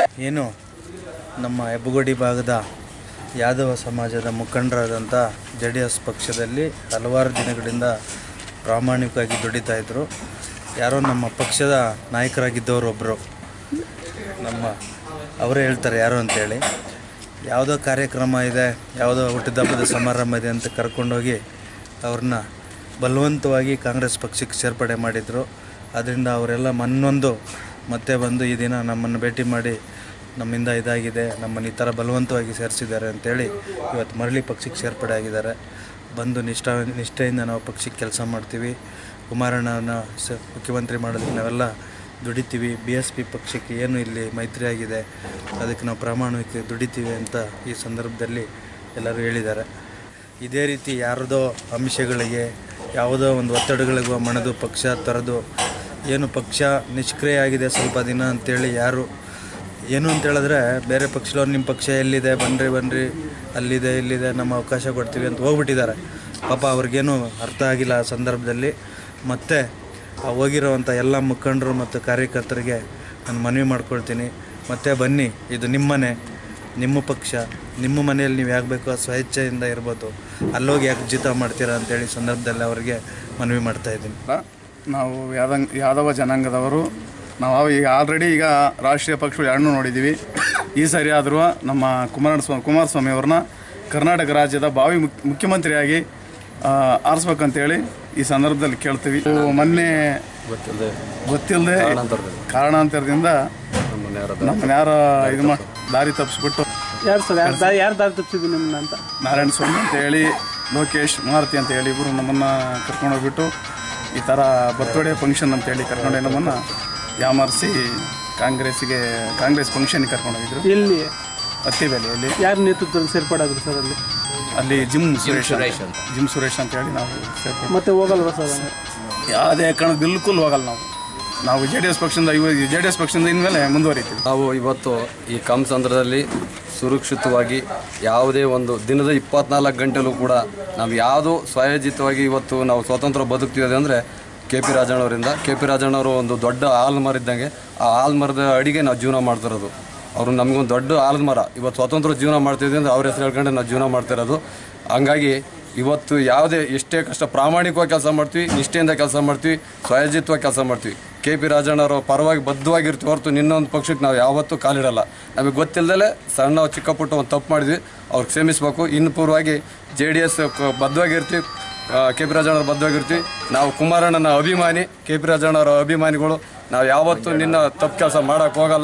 ಏನು ನಮ್ಮ ಹೆಬ್ಬಗೋಡಿ ಭಾಗದ ಯಾದವ ಸಮಾಜದ ಮುಖಂಡರಾದಂಥ ಜೆ ಡಿ ಎಸ್ ಪಕ್ಷದಲ್ಲಿ ಹಲವಾರು ದಿನಗಳಿಂದ ಪ್ರಾಮಾಣಿಕವಾಗಿ ದುಡಿತಾ ಇದ್ದರು ಯಾರೋ ನಮ್ಮ ಪಕ್ಷದ ನಾಯಕರಾಗಿದ್ದವರು ಒಬ್ಬರು ನಮ್ಮ ಅವರೇ ಹೇಳ್ತಾರೆ ಯಾರು ಅಂತೇಳಿ ಯಾವುದೋ ಕಾರ್ಯಕ್ರಮ ಇದೆ ಯಾವುದೋ ಹುಟ್ಟಿದಬ್ಬದ ಸಮಾರಂಭ ಇದೆ ಅಂತ ಕರ್ಕೊಂಡೋಗಿ ಅವ್ರನ್ನ ಬಲವಂತವಾಗಿ ಕಾಂಗ್ರೆಸ್ ಪಕ್ಷಕ್ಕೆ ಸೇರ್ಪಡೆ ಮಾಡಿದರು ಅದರಿಂದ ಅವರೆಲ್ಲ ಮನ್ನೊಂದು ಮತ್ತೆ ಬಂದು ಈ ದಿನ ನಮ್ಮನ್ನು ಭೇಟಿ ಮಾಡಿ ನಮ್ಮಿಂದ ಇದಾಗಿದೆ ನಮ್ಮನ್ನು ಈ ಥರ ಬಲವಂತವಾಗಿ ಸೇರಿಸಿದ್ದಾರೆ ಅಂತೇಳಿ ಇವತ್ತು ಮರಳಿ ಪಕ್ಷಕ್ಕೆ ಸೇರ್ಪಡೆ ಆಗಿದ್ದಾರೆ ಬಂದು ನಿಷ್ಠ ನಿಷ್ಠೆಯಿಂದ ನಾವು ಪಕ್ಷಕ್ಕೆ ಕೆಲಸ ಮಾಡ್ತೀವಿ ಕುಮಾರಣ್ಣನ ಸ ಮುಖ್ಯಮಂತ್ರಿ ಮಾಡೋದಕ್ಕೆ ನಾವೆಲ್ಲ ದುಡಿತೀವಿ ಬಿ ಎಸ್ ಪಿ ಪಕ್ಷಕ್ಕೆ ಏನು ಇಲ್ಲಿ ಮೈತ್ರಿ ಆಗಿದೆ ಅದಕ್ಕೆ ನಾವು ಪ್ರಾಮಾಣಿಕ ದುಡಿತೀವಿ ಅಂತ ಈ ಸಂದರ್ಭದಲ್ಲಿ ಎಲ್ಲರೂ ಹೇಳಿದ್ದಾರೆ ಇದೇ ರೀತಿ ಯಾರದೋ ಅಂಶಗಳಿಗೆ ಯಾವುದೋ ಒಂದು ಒತ್ತಡಗಳಿಗೂ ಮಣದು ಪಕ್ಷ ತೊರೆದು ಏನು ಪಕ್ಷ ನಿಷ್ಕ್ರಿಯ ಆಗಿದೆ ಸ್ವಲ್ಪ ದಿನ ಅಂತೇಳಿ ಯಾರು ಏನು ಅಂತ ಹೇಳಿದ್ರೆ ಬೇರೆ ಪಕ್ಷದವ್ರು ನಿಮ್ಮ ಪಕ್ಷ ಎಲ್ಲಿದೆ ಬನ್ನಿರಿ ಬನ್ನಿರಿ ಅಲ್ಲಿದೆ ಇಲ್ಲಿದೆ ನಮ್ಮ ಅವಕಾಶ ಕೊಡ್ತೀವಿ ಅಂತ ಹೋಗ್ಬಿಟ್ಟಿದ್ದಾರೆ ಪಾಪ ಅವ್ರಿಗೇನು ಅರ್ಥ ಆಗಿಲ್ಲ ಆ ಸಂದರ್ಭದಲ್ಲಿ ಮತ್ತು ಆ ಹೋಗಿರೋವಂಥ ಎಲ್ಲ ಮುಖಂಡರು ಮತ್ತು ಕಾರ್ಯಕರ್ತರಿಗೆ ನಾನು ಮನವಿ ಮಾಡ್ಕೊಳ್ತೀನಿ ಮತ್ತೆ ಬನ್ನಿ ಇದು ನಿಮ್ಮನೆ ನಿಮ್ಮ ಪಕ್ಷ ನಿಮ್ಮ ಮನೆಯಲ್ಲಿ ನೀವು ಯಾಕೆ ಬೇಕೋ ಸ್ವೇಚ್ಛೆಯಿಂದ ಇರ್ಬೋದು ಅಲ್ಲೋಗಿ ಯಾಕೆ ಜಿತ ಮಾಡ್ತೀರಾ ಅಂತೇಳಿ ಸಂದರ್ಭದಲ್ಲಿ ಅವರಿಗೆ ಮನವಿ ಮಾಡ್ತಾ ಇದ್ದೀನಿ ನಾವು ಯಾದಂಗ್ ಯಾದವ ಜನಾಂಗದವರು ನಾವು ಈಗ ಆಲ್ರೆಡಿ ಈಗ ರಾಷ್ಟ್ರೀಯ ಪಕ್ಷಗಳು ಎರಡನ್ನೂ ನೋಡಿದ್ದೀವಿ ಈ ಸರಿ ಆದರೂ ನಮ್ಮ ಕುಮಾರಸ್ವಾಮಿ ಕುಮಾರಸ್ವಾಮಿ ಅವ್ರನ್ನ ಕರ್ನಾಟಕ ರಾಜ್ಯದ ಭಾವಿ ಮುಖ್ಯ ಮುಖ್ಯಮಂತ್ರಿಯಾಗಿ ಆ, ಆರಿಸ್ಬೇಕಂತೇಳಿ ಈ ಸಂದರ್ಭದಲ್ಲಿ ಕೇಳ್ತೀವಿ ಇವು ಮೊನ್ನೆ ಗೊತ್ತಿಲ್ಲದೆ ಕಾರಣಾಂತರದಿಂದ ನಮ್ಮನ್ನ ಯಾರ ಇದು ಮಾಡಿ ದಾರಿ ತಪ್ಪಿಸ್ಬಿಟ್ಟು ಯಾರು ಸರ್ ಯಾರು ದಾರಿ ಯಾರು ದಾರಿ ತಪ್ಪಿಸಿದ್ರು ನಿಮ್ಮನ್ನ ಅಂತ ನಾರಾಯಣ ಸ್ವಾಮಿ ಅಂತ ಹೇಳಿ ಲೋಕೇಶ್ ಮಾರುತಿ ಅಂತ ಹೇಳಿ ಇಬ್ಬರು ನಮ್ಮನ್ನು ಕರ್ಕೊಂಡೋಗ್ಬಿಟ್ಟು ಈ ಥರ ಬರ್ತಡೇ ಫಂಕ್ಷನ್ ಅಂತ ಹೇಳಿ ಕರ್ಕೊಂಡೋಗಿ ನಮ್ಮನ್ನು ಯಾಮಾರಿಸಿ ಕಾಂಗ್ರೆಸ್ಸಿಗೆ ಕಾಂಗ್ರೆಸ್ ಫಂಕ್ಷನ್ಗೆ ಕರ್ಕೊಂಡೋಗಿದ್ರು ಎಲ್ಲಿ ಅತ್ತಿಬೆಲೆಯಲ್ಲಿ ಯಾರ ನೇತೃತ್ವದಲ್ಲಿ ಸೇರ್ಪಡಾದ್ರು ಸರ್ ಅಲ್ಲಿ ಅಲ್ಲಿ ಜಿಮ್ ಸುರೇಶ್ ಅಂತ ಜಿಮ್ ಸುರೇಶ್ ಅಂತ ಹೇಳಿ ನಾವು ಸೇರ್ಕೊಂಡು ಮತ್ತೆ ಹೋಗಲ್ವಾ ಸರ್ ಹಂಗೆ? ಯಾವುದೇ ಕಾರಣ ಬಿಲ್ಕುಲ್ ಹೋಗಲ್ಲ ನಾವು ನಾವು ಜೆ ಡಿ ಎಸ್ ಪಕ್ಷದಿಂದ ಇವ ಜೆ ಡಿ ಎಸ್ ಪಕ್ಷದಿಂದ ಇನ್ಮೇಲೆ ಮುಂದುವರಿತೀವಿ ನಾವು ಇವತ್ತು ಈ ಕಂಸಂದ್ರದಲ್ಲಿ ಸುರಕ್ಷಿತವಾಗಿ ಯಾವುದೇ ಒಂದು ದಿನದ ಇಪ್ಪತ್ನಾಲ್ಕು ಗಂಟೆಲೂ ಕೂಡ ನಾವು ಯಾವುದು ಸ್ವಯೋಜಿತವಾಗಿ ಇವತ್ತು ನಾವು ಸ್ವತಂತ್ರ ಬದುಕ್ತೀವಿ ಅಂದರೆ ಕೆ ಪಿ ರಾಜಣ್ಣವರಿಂದ ಕೆ ಪಿ ರಾಜಣ್ಣವರು ಒಂದು ದೊಡ್ಡ ಆಲ್ಮರ ಇದ್ದಂಗೆ ಆ ಆಲ್ಮರದ ಅಡಿಗೆ ನಾವು ಜೀವನ ಮಾಡ್ತಿರೋದು ಅವರು ನಮಗೊಂದು ದೊಡ್ಡ ಆಲದ ಇವತ್ತು ಸ್ವತಂತ್ರ ಜೀವನ ಮಾಡ್ತಿದ್ವಿ ಅಂದರೆ ಅವ್ರ ಹೆಸರು ಹೇಳ್ಕೊಂಡು ನಾವು ಜೀವನ ಮಾಡ್ತಿರೋದು ಹಂಗಾಗಿ ಇವತ್ತು ಯಾವುದೇ ಎಷ್ಟೇ ಕಷ್ಟ ಪ್ರಾಮಾಣಿಕವಾಗಿ ಕೆಲಸ ಮಾಡ್ತೀವಿ ನಿಷ್ಠೆಯಿಂದ ಕೆಲಸ ಮಾಡ್ತೀವಿ ಸ್ವಯೋಜಿತವಾಗಿ ಕೆಲಸ ಮಾಡ್ತೀವಿ ಕೆ ಪಿ ರಾಜಣ್ಣವರು ಪರವಾಗಿ ಬದ್ಧವಾಗಿರ್ತೀವಿ ಹೊರತು ನಿನ್ನೊಂದು ಪಕ್ಷಕ್ಕೆ ನಾವು ಯಾವತ್ತೂ ಕಾಲಿಡಲ್ಲ ನಮಗೆ ಗೊತ್ತಿಲ್ಲದಲೇ ಸಣ್ಣ ಚಿಕ್ಕ ಪುಟ್ಟ ಒಂದು ತಪ್ಪು ಮಾಡಿದ್ವಿ ಅವ್ರಿಗೆ ಕ್ಷಮಿಸ್ಬೇಕು ಇನ್ನು ಪೂರ್ವವಾಗಿ ಜೆ ಡಿ ಎಸ್ ಬದ್ಧವಾಗಿರ್ತೀವಿ ಕೆ ಪಿ ರಾಜಣ್ಣವ್ರ ಬದ್ಧವಾಗಿರ್ತೀವಿ ನಾವು ಕುಮಾರಣ್ಣನ ಅಭಿಮಾನಿ ಕೆ ಪಿ ರಾಜಣ್ಣವರ ಅಭಿಮಾನಿಗಳು ನಾವು ಯಾವತ್ತೂ ನಿನ್ನ ತಪ್ಪು ಕೆಲಸ ಮಾಡೋಕೆ ಹೋಗಲ್ಲ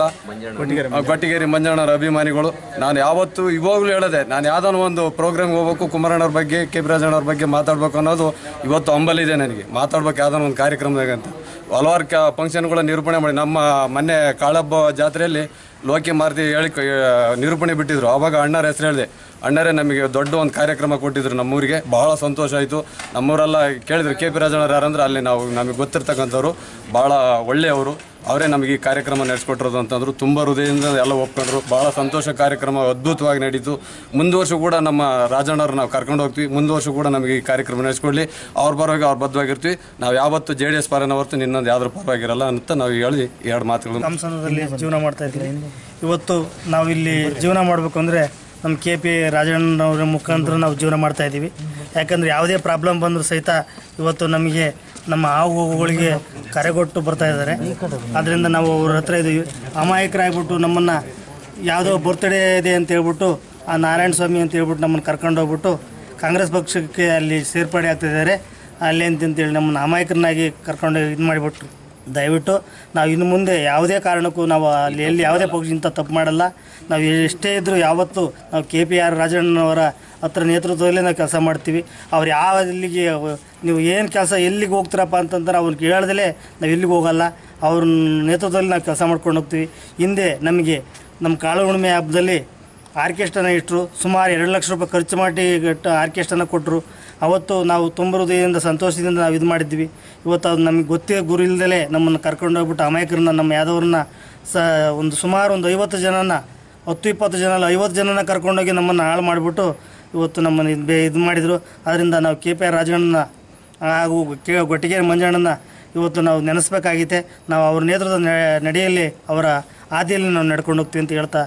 ಆ, ಗೊಟ್ಟಿಗೇರಿ ಮಂಜಣ್ಣವರ ಅಭಿಮಾನಿಗಳು ನಾನು ಯಾವತ್ತೂ ಇವಾಗಲೂ ಹೇಳದೆ ನಾನು ಯಾವ್ದಾನ ಒಂದು ಪ್ರೋಗ್ರಾಮ್ಗೆ ಹೋಗ್ಬೇಕು ಕುಮಾರಣ್ಣವ್ರ ಬಗ್ಗೆ ಕೆ ಪಿ ರಾಜಣ್ಣವ್ರ ಬಗ್ಗೆ ಮಾತಾಡ್ಬೇಕು ಅನ್ನೋದು ಇವತ್ತು ಹಂಬಲಿದೆ ನನಗೆ ಮಾತಾಡ್ಬೇಕು ಯಾವ್ದಾನ ಒಂದು ಕಾರ್ಯಕ್ರಮದಾಗ ಅಂತ ಹಲವಾರು ಕ ಫಂಕ್ಷನ್ಗಳ ನಿರೂಪಣೆ ಮಾಡಿ ನಮ್ಮ ಮೊನ್ನೆ ಕಾಳಬ್ಬ ಜಾತ್ರೆಯಲ್ಲಿ ಲೋಕಿ ಮಾರುತಿ ಹೇಳಿ ಕ- ನಿರೂಪಣೆ ಬಿಟ್ಟಿದ್ರು ಆವಾಗ ಅಣ್ಣರ ಹೆಸರು ಹೇಳಿದೆ ಅಣ್ಣರೇ ನಮಗೆ ದೊಡ್ಡ ಒಂದು ಕಾರ್ಯಕ್ರಮ ಕೊಟ್ಟಿದ್ರು ನಮ್ಮೂರಿಗೆ ಬಹಳ ಸಂತೋಷ ಆಯಿತು ನಮ್ಮೂರೆಲ್ಲ ಕೇಳಿದ್ರು ಕೆ ಪಿ ರಾಜಣ್ಣವ್ರು ಯಾರಂದ್ರೆ ಅಲ್ಲಿ ನಾವು ನಮಗೆ ಗೊತ್ತಿರ್ತಕ್ಕಂಥವ್ರು ಭಾಳ ಒಳ್ಳೆಯವರು ಅವರೇ ನಮಗೆ ಈ ಕಾರ್ಯಕ್ರಮ ನಡೆಸ್ಕೊಟ್ಟಿರೋದು ಅಂತಂದ್ರು ತುಂಬ ಹೃದಯದಿಂದ ಎಲ್ಲ ಒಪ್ಕೊಂಡ್ರು ಭಾಳ ಸಂತೋಷ ಕಾರ್ಯಕ್ರಮ ಅದ್ಭುತವಾಗಿ ನಡೀತು ಮುಂದುವರ್ಷ ಕೂಡ ನಮ್ಮ ರಾಜಣ್ಣವ್ರು ನಾವು ಕರ್ಕೊಂಡು ಹೋಗ್ತೀವಿ ಮುಂದುವರ್ಷ ಕೂಡ ನಮಗೆ ಈ ಕಾರ್ಯಕ್ರಮ ನಡೆಸ್ಕೊಡ್ಲಿ ಅವ್ರ ಪರವಾಗಿ ಅವ್ರು ಬದ್ಧವಾಗಿರ್ತೀವಿ ನಾವು ಯಾವತ್ತೂ ಜೆ ಡಿ ಎಸ್ ಪರನ ಹೊರತು ನಿನ್ನೊಂದು ಯಾವ್ದ್ರ ಪರವಾಗಿರಲ್ಲ ಅಂತ ನಾವು ಹೇಳಿ ಎರಡು ಮಾತುಗಳು ಸಂಸದದಲ್ಲಿ ಜೀವನ ಮಾಡ್ತಾ ಇದ್ವಿ ಇವತ್ತು ನಾವು ಇಲ್ಲಿ ಜೀವನ ಮಾಡಬೇಕು ಅಂದರೆ ನಮ್ಮ ಕೆ ಪಿ ರಾಜಣ್ಣನವರ ಮುಖಾಂತರ ನಾವು ಜೀವನ ಮಾಡ್ತಾ ಇದ್ದೀವಿ ಯಾಕಂದರೆ ಯಾವುದೇ ಪ್ರಾಬ್ಲಮ್ ಬಂದರೂ ಸಹಿತ ಇವತ್ತು ನಮಗೆ ನಮ್ಮ ಆವು ಹೋಗುಗಳಿಗೆ ಕರೆಗೊಟ್ಟು ಬರ್ತಾ ಇದ್ದಾರೆ ಆದ್ದರಿಂದ ನಾವು ಅವ್ರ ಹತ್ರ ಇದ್ದೀವಿ ಅಮಾಯಕರಾಗ್ಬಿಟ್ಟು ನಮ್ಮನ್ನು ಯಾವುದೋ ಬರ್ತ್ಡೇ ಇದೆ ಅಂತ ಹೇಳ್ಬಿಟ್ಟು ಆ ನಾರಾಯಣ ಸ್ವಾಮಿ ಅಂತ ಹೇಳ್ಬಿಟ್ಟು ನಮ್ಮನ್ನು ಕರ್ಕೊಂಡು ಹೋಗ್ಬಿಟ್ಟು ಕಾಂಗ್ರೆಸ್ ಪಕ್ಷಕ್ಕೆ ಅಲ್ಲಿ ಸೇರ್ಪಡೆ ಆಗ್ತಿದ್ದಾರೆ ಅಲ್ಲಿ ಅಂತಂತೇಳಿ ನಮ್ಮನ್ನು ಅಮಾಯಕರನ್ನಾಗಿ ಕರ್ಕೊಂಡು ಇದು ಮಾಡಿಬಿಟ್ರು ದಯವಿಟ್ಟು ನಾವು ಇನ್ನು ಮುಂದೆ ಯಾವುದೇ ಕಾರಣಕ್ಕೂ ನಾವು ಅಲ್ಲಿ ಎಲ್ಲಿ ಯಾವುದೇ ಪಕ್ಷ ಇಂಥ ತಪ್ಪು ಮಾಡಲ್ಲ ನಾವು ಎಷ್ಟೇ ಇದ್ದರೂ ಯಾವತ್ತೂ ನಾವು ಕೆ ಪಿ ಆರ್ ರಾಜಣ್ಣನವರ ಹತ್ರ ನೇತೃತ್ವದಲ್ಲೇ ನಾವು ಕೆಲಸ ಮಾಡ್ತೀವಿ ಅವ್ರು ಯಾವ ಎಲ್ಲಿಗೆ ನೀವು ಏನು ಕೆಲಸ ಎಲ್ಲಿಗೆ ಹೋಗ್ತೀರಪ್ಪ ಅಂತಂದ್ರೆ ಅವ್ರಿಗೆ ಹೇಳ್ದಲೇ ನಾವು ಎಲ್ಲಿಗೆ ಹೋಗಲ್ಲ ಅವ್ರ ನೇತೃತ್ವದಲ್ಲಿ ನಾವು ಕೆಲಸ ಮಾಡ್ಕೊಂಡು ಹೋಗ್ತೀವಿ ಹಿಂದೆ ನಮಗೆ ನಮ್ಮ ಕಾಳು ಹುಣ್ಣಿಮೆ ಹಬ್ಬದಲ್ಲಿ ಆರ್ಕೆಸ್ಟ್ರಾನ ಇಟ್ಟರು ಸುಮಾರು ಎರಡು ಲಕ್ಷ ರೂಪಾಯಿ ಖರ್ಚು ಮಾಡಿ ಗಟ್ಟ ಆರ್ಕೆಸ್ಟ್ರಾನ ಕೊಟ್ಟರು ಅವತ್ತು ನಾವು ತುಂಬ ಹೃದಯದಿಂದ ಸಂತೋಷದಿಂದ ನಾವು ಇದು ಮಾಡಿದ್ವಿ ಇವತ್ತು ಅದು ನಮಗೆ ಗೊತ್ತೇ ಗುರು ಇಲ್ದಲೇ ನಮ್ಮನ್ನು ಕರ್ಕೊಂಡು ಹೋಗ್ಬಿಟ್ಟು ಅಮಾಯಕರನ್ನ ನಮ್ಮ ಯಾದವ್ರನ್ನ ಸ ಒಂದು ಸುಮಾರು ಒಂದು ಐವತ್ತು ಜನನ ಹತ್ತು ಇಪ್ಪತ್ತು ಜನ ಅಲ್ಲ ಐವತ್ತು ಜನನ ಕರ್ಕೊಂಡೋಗಿ ನಮ್ಮನ್ನು ಹಾಳು ಮಾಡಿಬಿಟ್ಟು ಇವತ್ತು ನಮ್ಮನ್ನು ಇದು ಬೇ ಇದು ಮಾಡಿದರು ಅದರಿಂದ ನಾವು ಕೆ ಪಿ ಆರ್ ರಾಜಣ್ಣನ ಹಾಗೂ ಕೆ ಗೊಟ್ಟಿಗೆ ಮಂಜಣ್ಣನ ಇವತ್ತು ನಾವು ನೆನೆಸ್ಬೇಕಾಗಿದೆ ನಾವು ಅವ್ರ ನೇತೃತ್ವದ ನೆ- ನಡೆಯಲ್ಲಿ ಅವರ ಹಾದಿಯಲ್ಲಿ ನಾವು ನಡ್ಕೊಂಡು ಹೋಗ್ತೀವಿ ಅಂತ ಹೇಳ್ತಾ